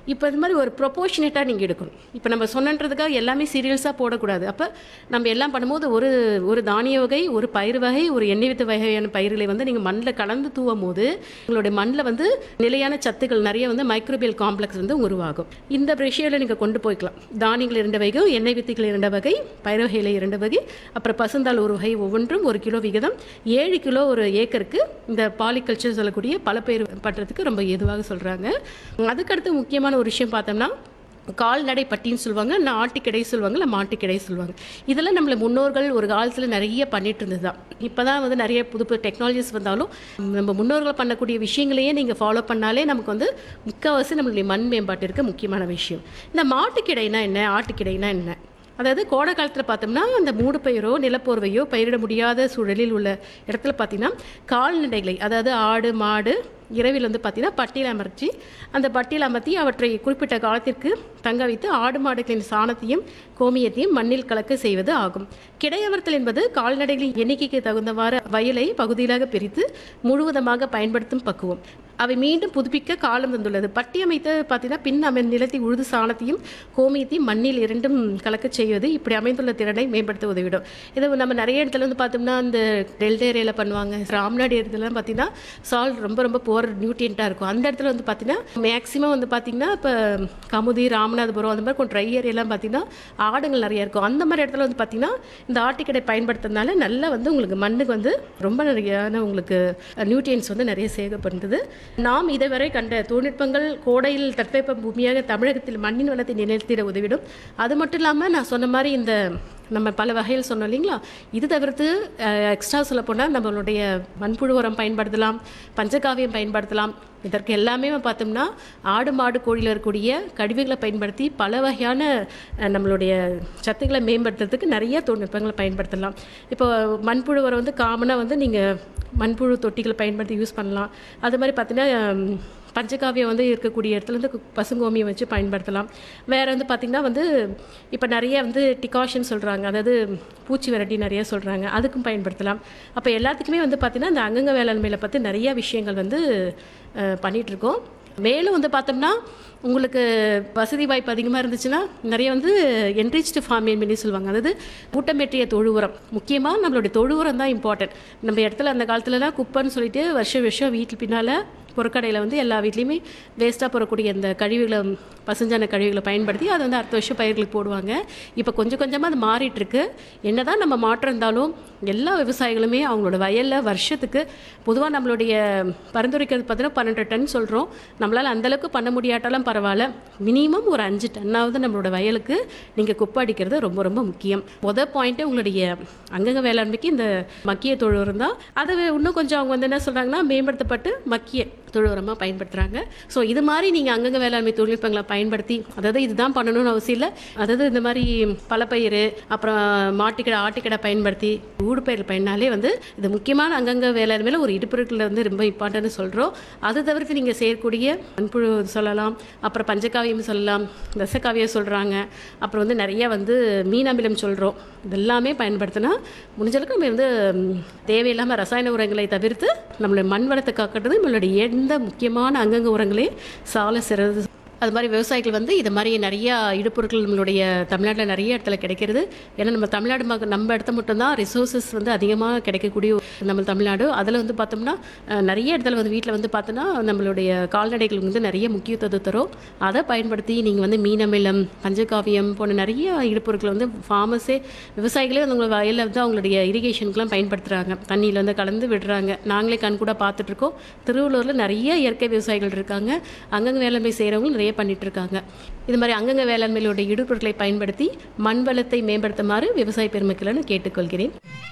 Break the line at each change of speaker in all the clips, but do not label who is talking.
இப்போ இது மாதிரி ஒரு ப்ரொபோஷனேட்டாக நீங்கள் எடுக்கணும் இப்போ நம்ம சொன்னன்றதுக்காக எல்லாமே சீரியல்ஸாக போடக்கூடாது அப்போ நம்ம எல்லாம் பண்ணும்போது ஒரு ஒரு தானிய வகை ஒரு பயிர் வகை ஒரு எண்ணெய் வித்து வகையான பயிர்களை வந்து நீங்கள் மண்ணில் கலந்து தூவும் போது உங்களுடைய மண்ணில் வந்து நிலையான சத்துக்கள் நிறைய வந்து மைக்ரோபியல் காம்ப்ளெக்ஸ் வந்து உருவாகும் இந்த ரேஷியோவில் நீங்கள் கொண்டு போய்க்கலாம் தானியங்கள் இரண்டு வகை எண்ணெய் வித்துக்கள் இரண்டு வகை பயிர் வகையில் இரண்டு வகை அப்புறம் பசுந்தாள் ஒரு வகை ஒவ்வொன்றும் ஒரு கிலோ விகிதம் ஏழு கிலோ ஒரு ஏக்கருக்கு இந்த பாலிகல்ச்சர் சொல்லக்கூடிய பல பயிர் பண்ணுறதுக்கு ரொம்ப ஏதுவாக சொல்கிறாங்க அதுக்கடுத்து முக்கியமான ஒரு விஷயம் பார்த்தோம்னா கால்நடை பட்டின்னு சொல்லுவாங்க இல்லை ஆட்டுக்கிடை சொல்லுவாங்க இல்லை மாட்டுக்கிடை சொல்லுவாங்க இதெல்லாம் நம்மள முன்னோர்கள் ஒரு காலத்தில் நிறைய பண்ணிட்டு இருந்தது தான் இப்போ தான் வந்து நிறைய புது புது டெக்னாலஜிஸ் வந்தாலும் நம்ம முன்னோர்கள் பண்ணக்கூடிய விஷயங்களையே நீங்கள் ஃபாலோ பண்ணாலே நமக்கு வந்து முக்கால்வாசி நம்மளுடைய மண் மேம்பாட்டிற்கு முக்கியமான விஷயம் இந்த மாட்டுக்கிடைனா என்ன ஆட்டுக்கிடைனா என்ன அதாவது கோடை காலத்தில் பார்த்தோம்னா அந்த மூடு பயிரோ நிலப்போர்வையோ பயிரிட முடியாத சூழலில் உள்ள இடத்துல பார்த்தீங்கன்னா கால்நடைகளை அதாவது ஆடு மாடு இரவில் வந்து பார்த்தீங்கன்னா பட்டியல் அமர்த்தி அந்த பட்டியல் அமர்த்தி அவற்றை குறிப்பிட்ட காலத்திற்கு தங்க வைத்து ஆடு மாடுகளின் சாணத்தையும் கோமியத்தையும் மண்ணில் கலக்க செய்வது ஆகும் கிடையமர்த்தல் என்பது கால்நடைகளின் எண்ணிக்கைக்கு தகுந்தவாறு வயலை பகுதிகளாக பிரித்து முழுவதுமாக பயன்படுத்தும் பக்குவம் அவை மீண்டும் புதுப்பிக்க காலம் வந்துள்ளது பட்டி அமைத்து பார்த்தீங்கன்னா பின் அமை நிலத்தை உழுது சாணத்தையும் கோமியத்தையும் மண்ணில் இரண்டும் கலக்கச் செய்வது இப்படி அமைந்துள்ள திறனை மேம்படுத்த உதவிடும் இது நம்ம நிறைய இடத்துல வந்து பார்த்தோம்னா இந்த டெல்டா ஏரியாவில் பண்ணுவாங்க ராம்நாடு இடத்துலலாம் பார்த்தீங்கன்னா சால் ரொம்ப ரொம்ப போர் நியூட்ரியண்ட்டாக இருக்கும் அந்த இடத்துல வந்து பார்த்தீங்கன்னா மேக்ஸிமம் வந்து பார்த்தீங்கன்னா இப்போ கமுதி ராமநாதபுரம் அந்த மாதிரி கொஞ்சம் ட்ரை ஏரியாலாம் பார்த்தீங்கன்னா ஆடுங்கள் நிறைய இருக்கும் அந்த மாதிரி இடத்துல வந்து பார்த்தீங்கன்னா இந்த ஆட்டுக்கடை பயன்படுத்துறதுனால நல்லா வந்து உங்களுக்கு மண்ணுக்கு வந்து ரொம்ப நிறையான உங்களுக்கு நியூட்ரியன்ஸ் வந்து நிறைய சேகப்படுது நாம் இதுவரை கண்ட தொழில்நுட்பங்கள் கோடையில் தட்பவெப்ப பூமியாக தமிழகத்தில் மண்ணின் வளத்தை நிலைத்திட உதவிடும் அது மட்டும் இல்லாமல் நான் சொன்ன மாதிரி இந்த நம்ம பல வகையில் சொன்னோம் இல்லைங்களா இது தவிர்த்து எக்ஸ்ட்ரா சொல்ல போனால் நம்மளுடைய மண்புழு உரம் பயன்படுத்தலாம் பஞ்சகாவியம் பயன்படுத்தலாம் இதற்கு எல்லாமே பார்த்தோம்னா ஆடு மாடு கோழியில் இருக்கக்கூடிய கழிவுகளை பயன்படுத்தி பல வகையான அஹ், நம்மளுடைய சத்துக்களை மேம்படுத்துறதுக்கு நிறைய தொழில்நுட்பங்களை பயன்படுத்தலாம் இப்போ மண்புழு உரம் வந்து காமனாக வந்து நீங்கள் மண்புழு தொட்டிகளை பயன்படுத்தி யூஸ் பண்ணலாம் அது மாதிரி பார்த்தீங்கன்னா ஹம், பஞ்சகாவியம் வந்து இருக்கக்கூடிய இடத்துல வந்து கு- பசுங்கோமியம் வச்சு பயன்படுத்தலாம் வேறு வந்து பார்த்திங்கன்னா வந்து இப்போ நிறைய வந்து டிகாஷன் சொல்கிறாங்க அதாவது பூச்சி விரட்டி நிறைய சொல்கிறாங்க அதுக்கும் பயன்படுத்தலாம் அப்போ எல்லாத்துக்குமே வந்து பார்த்திங்கன்னா இந்த அங்கங்க வேளாண்மையில் பற்றி நிறைய விஷயங்கள் வந்து அஹ், பண்ணிட்டு இருக்கோம் மேலும் வந்து பார்த்தோம்னா உங்களுக்கு வசதி வாய்ப்பு அதிகமாக இருந்துச்சுன்னா நிறைய வந்து என்ரிச்டு ஃபார்மிங் பண்ணி சொல்லுவாங்க அதாவது ஊட்டமேற்றிய தொழு உரம் முக்கியமாக நம்மளுடைய தொழு உரம் தான் இம்பார்ட்டன்ட் நம்ம இடத்துல அந்த காலத்துலலாம் குப்பைன்னு சொல்லிட்டு வருஷம் வருஷம் வீட்டு பின்னால் பொருட்கடையில் வந்து எல்லா வீட்லேயுமே வேஸ்ட்டாக போடக்கூடிய இந்த கழிவுகளை பசுஞ்சான கழிவுகளை பயன்படுத்தி அதை வந்து அடுத்த வருஷம் பயிர்களுக்கு போடுவாங்க இப்போ கொஞ்சம் கொஞ்சமாக அது மாறிட்டு இருக்கு என்னதான் நம்ம மாற்றம் இருந்தாலும் எல்லா விவசாயிகளுமே அவங்களோட வயலில் வருஷத்துக்கு பொதுவாக நம்மளுடைய பரிந்துரைக்கிறது பார்த்தீங்கன்னா பன்னெண்டு டன் சொல்கிறோம் நம்மளால் அந்தளவுக்கு பண்ண முடியாட்டாலும் பரவாயில்ல மினிமம் ஒரு அஞ்சு டன்னாவது நம்மளோட வயலுக்கு நீங்கள் குப்பை அடிக்கிறது ரொம்ப ரொம்ப முக்கியம் முத பாயிண்ட்டே உங்களுடைய அங்கங்க வேளாண்மைக்கு இந்த மக்கிய தொழு உரம் தான் அதை இன்னும் கொஞ்சம் அவங்க வந்து என்ன சொல்கிறாங்கன்னா மேம்படுத்தப்பட்டு மக்கிய தொழு உரமாக பயன்படுத்துகிறாங்க ஸோ இது மாதிரி நீங்கள் அங்கங்க வேளாண்மை தொழில்நுட்பங்களை பயன்படுத்தி அதாவது இதுதான் பண்ணணும்னு அவசியம் இல்லை அதாவது இந்த மாதிரி பலப்பயிர் அப்புறம் மாட்டுக்கடை ஆட்டுக்கடை பயன்படுத்தி ஊடுபயிர் பயனாலே வந்து இது முக்கியமான அங்கங்க வேளாண்மையில் ஒரு இடுப்பொருட்கள் வந்து ரொம்ப இம்பார்ட்டன்ட்னு சொல்கிறோம் அதை தவிர்த்து நீங்கள் செய்யக்கூடிய மண்புழு சொல்லலாம் அப்புறம் பஞ்சகாவியம் சொல்லலாம் ரசகாவியம் சொல்கிறாங்க அப்புறம் வந்து நிறைய வந்து மீன் அமிலம் சொல்கிறோம் இதெல்லாமே பயன்படுத்தினா முடிஞ்ச அளவுக்கு நம்ம வந்து ம், தேவையில்லாமல் ரசாயன உரங்களை தவிர்த்து நம்மளுடைய மண் வளத்தை காக்கிறது நம்மளுடைய எந்த முக்கியமான அங்கங்க உரங்களே சால சிறந்து அது மாதிரி விவசாயிகள் வந்து இது மாதிரி நிறைய இடுப்பொருட்கள் நம்மளுடைய தமிழ்நாட்டில் நிறைய இடத்துல கிடைக்கிறது ஏன்னா நம்ம தமிழ்நாடு மக- நம்ம இடத்த மட்டும்தான் ரிசோர்ஸஸ் வந்து அதிகமாக கிடைக்கக்கூடிய ஒரு நம்ம தமிழ்நாடு அதில் வந்து பார்த்தோம்னா அஹ், நிறைய இடத்துல வந்து வீட்டில் வந்து பார்த்தோன்னா நம்மளுடைய கால்நடைகளுக்கு வந்து நிறைய முக்கியத்துவம் தரும் அதை பயன்படுத்தி நீங்கள் வந்து மீனமிலம் பஞ்சகாவியம் போன்ற நிறைய இடுப்பொருட்களை வந்து ஃபார்மஸே விவசாயிகளே வந்து உங்களை வயலில் வந்து அவங்களுடைய இரிகேஷனுக்குலாம் பயன்படுத்துகிறாங்க தண்ணியில் வந்து கலந்து விடுறாங்க நாங்களே கண் கூட பார்த்துட்ருக்கோம் திருவள்ளூரில் நிறைய இயற்கை விவசாயிகள் இருக்காங்க அங்கங்க வேளாண்மை செய்கிறவங்க நிறைய பண்ணிட்டு இருக்காங்க இது மாதிரி அங்கங்க வேளாண்மையிலுடைய இடுபொருட்களை பயன்படுத்தி மண் வளத்தை மேம்படுத்துமாறு விவசாய பெருமக்களை நான் கேட்டுக்கொள்கிறேன்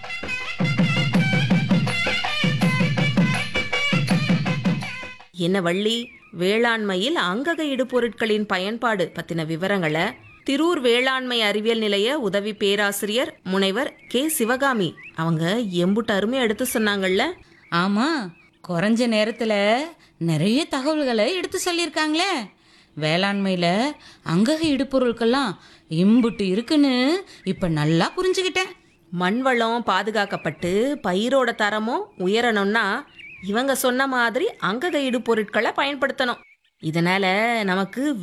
என்ன வள்ளி வேளாண்மையில் அங்கக இடுபொருட்களின் பயன்பாடு பத்தின விவரங்களை திரூர் வேளாண்மை அறிவியல் நிலைய உதவி பேராசிரியர் முனைவர் கே சிவகாமி அவங்க எம்புட்டு அருமையா எடுத்து சொன்னாங்கல்ல
ஆமா குறைஞ்ச நேரத்துல நிறைய தகவல்களை எடுத்து சொல்லியிருக்காங்களே வேளாண்மையில அங்கக இடுபொருட்கள்லாம் இம்புட்டு இருக்குன்னு இப்ப நல்லா புரிஞ்சுக்கிட்டேன்
மண் வளம் பாதுகாக்கப்பட்டு பயிரோட தரமும் உயரணும்னா இவங்க சொன்ன மாதிரி அங்கக இடுபொருட்களை பயன்படுத்தணும் இதனால நமக்கு